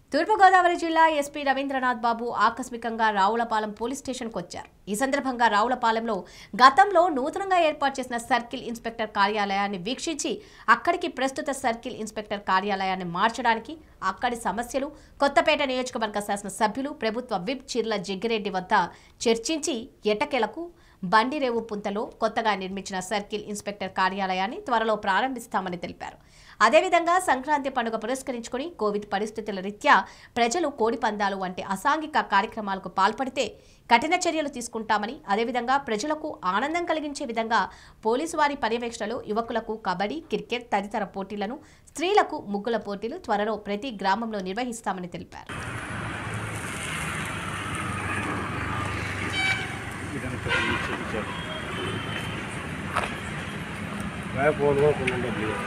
తూర్పుగోదావరి జిల్లా ఎస్పీ రవీంద్రనాథ్ బాబు ఆకస్మికంగా రావులపాలెం పోలీస్ స్టేషన్కు వచ్చారు ఈ సందర్భంగా రావులపాలెంలో గతంలో నూతనంగా ఏర్పాటు చేసిన సర్కిల్ ఇన్స్పెక్టర్ కార్యాలయాన్ని వీక్షించి అక్కడికి ప్రస్తుత సర్కిల్ ఇన్స్పెక్టర్ కార్యాలయాన్ని మార్చడానికి అక్కడి సమస్యలు కొత్తపేట నియోజకవర్గ శాసనసభ్యులు ప్రభుత్వ విప్ చిర్ల జగ్గిరెడ్డి వద్ద చర్చించి ఎటకెలకు బండిరేవు పుంతలో కొత్తగా నిర్మించిన సర్కిల్ ఇన్స్పెక్టర్ కార్యాలయాన్ని త్వరలో ప్రారంభిస్తామని తెలిపారు అదేవిధంగా సంక్రాంతి పండుగ పురస్కరించుకుని కోవిడ్ పరిస్థితుల రీత్యా ప్రజలు కోడి పందాలు వంటి అసాంఘిక కార్యక్రమాలకు పాల్పడితే కఠిన చర్యలు తీసుకుంటామని అదేవిధంగా ప్రజలకు ఆనందం కలిగించే విధంగా పోలీసు వారి పర్యవేక్షణలో యువకులకు కబడ్డీ క్రికెట్ తదితర పోటీలను స్త్రీలకు ముగ్గుల పోటీలు త్వరలో ప్రతి గ్రామంలో నిర్వహిస్తామని తెలిపారు मैं फोन को फोन कर लिया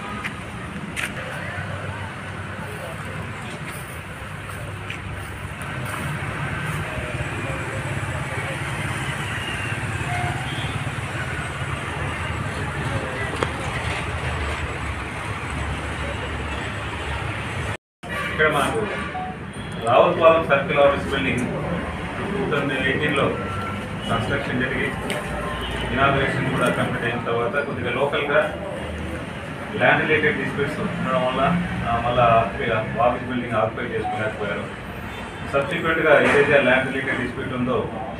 ఇక్కడ మనకు Ravulapalem circle office building two thousand ఎయిటీన్లో కన్స్ట్రక్షన్ జరిగి ఇనాగ్రేషన్ కూడా కంప్లీట్ అయిన తర్వాత కొద్దిగా లోకల్గా ల్యాండ్ రిలేటెడ్ డిస్ప్యూట్స్ ఉండడం వల్ల ఆ, మళ్ళా ఆఫీస్ బిల్డింగ్ ఆక్యుపై చేసుకోలేకపోయారు సబ్సిక్వెంట్గా ఏదైతే ల్యాండ్ రిలేటెడ్ డిస్ప్యూట్ ఉందో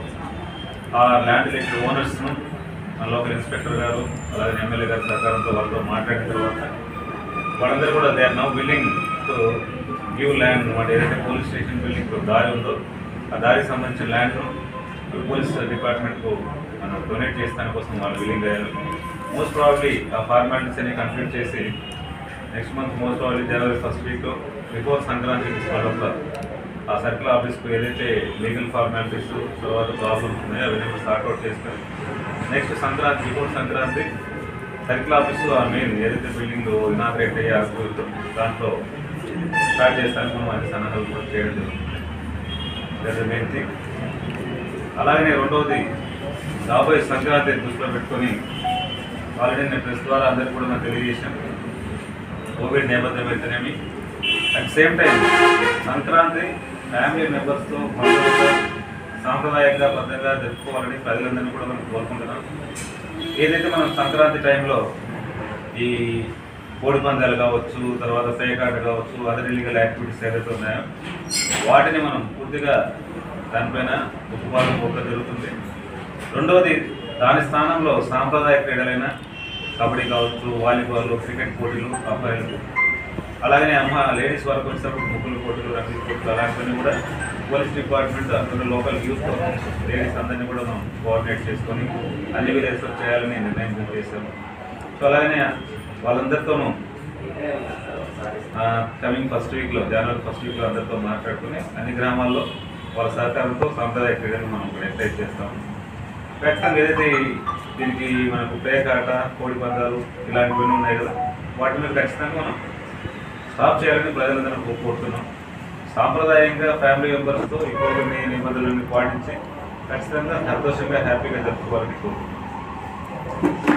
ఆ ల్యాండ్ రిలేటెడ్ ఓనర్స్ను లోకల్ ఇన్స్పెక్టర్ గారు అలాగే ఎమ్మెల్యే గారి సహకారంతో వాళ్ళతో మాట్లాడిన తర్వాత వాళ్ళందరూ కూడా they are now building to give land అనమాట ఏదైతే పోలీస్ స్టేషన్ బిల్డింగ్ దారి ఉందో ఆ దారికి సంబంధించిన ల్యాండ్ను పోలీస్ డిపార్ట్మెంట్కు మనం డొనేట్ చేస్తాని కోసం వాళ్ళు బిల్డింగ్ అయ్యారు మోస్ట్ ప్రాబ్లీ ఆ ఫార్మాలిటీస్ అన్ని కంప్లీట్ చేసి next month most probably January first week before Sankranti వాళ్ళ ఆ సర్కిల్ ఆఫీస్కు ఏదైతే లీగల్ ఫార్మాలిటీస్ తర్వాత ప్రాబ్లమ్స్ ఉన్నాయో అవన్నీ సార్ట్అవుట్ చేసుకొని next Sankranti before Sankranti circle office ఆ మెయిన్ ఏదైతే బిల్డింగ్ ఇనాగ్రేట్ అయ్యే ఆఫీస్ దాంట్లో స్టార్ట్ చేస్తానికి మనం అన్ని సన్నాహాలు కూడా చేయడం జరుగుతుంది మెయిన్ థింగ్ అలాగనే రెండవది రాబోయే సంక్రాంతి దృష్టిలో పెట్టుకొని ఆల్రెడీ నేను ప్రెస్ ద్వారా అందరికీ కూడా నాకు తెలియజేశాను కోవిడ్ నేపథ్యం అయితేనేమి at same time Sankranti family మెంబర్స్తో పండుగగా సాంప్రదాయంగా బద్ధంగా జరుపుకోవాలని ప్రజలందరినీ కూడా మనం కోరుకుంటున్నాం ఏదైతే మనం సంక్రాంతి టైంలో ఈ కోడి పందాలు కావచ్చు తర్వాత పేకాట కావచ్చు అదర్ ఇల్లీగల్ యాక్టివిటీస్ ఏదైతే ఉన్నాయో వాటిని మనం పూర్తిగా దానిపైన ఉపవాదం పోక జరుగుతుంది రెండవది దాని స్థానంలో సాంప్రదాయ క్రీడలైన కబడ్డీ కావచ్చు వాలీబాల్ క్రికెట్ పోటీలు అబ్బాయిలు అలాగనే అమ్మ లేడీస్ వరకు వచ్చినప్పుడు ముగ్గులు పోటీలు రన్నింగ్ పోటీలు అలాంటివన్నీ కూడా పోలీస్ డిపార్ట్మెంట్ అందులో లోకల్ యూత్ లేడీస్ అందరినీ కూడా మనం కోఆర్డినేట్ చేసుకొని అన్ని విలేజ్లో చేయాలని నిర్ణయం చేశాము సో అలాగనే వాళ్ళందరితోనూ కమింగ్ ఫస్ట్ వీక్లో జనవరి ఫస్ట్ వీక్లో అందరితో మాట్లాడుకుని అన్ని గ్రామాల్లో వాళ్ళ సహకారంతో సాంప్రదాయ క్రీడలు మనం ఇక్కడ ఎంకరేజ్ చేస్తాము ఖచ్చితంగా ఏదైతే ఈ- దీనికి మనకు పేకాట కోడి పందాలు ఇలాంటివన్నీ ఉన్నాయి కదా వాటి మీద ఖచ్చితంగా మనం స్టాప్ చేయాలని ప్రజలందరూ కో- కోరుతున్నాం సాంప్రదాయంగా ఫ్యామిలీ మెంబర్స్తో ఈ కోవిడ్ నిబంధనలను పాటించి ఖచ్చితంగా సంతోషంగా హ్యాపీగా జరుపుకోవాలని కోరుకుంటున్నాం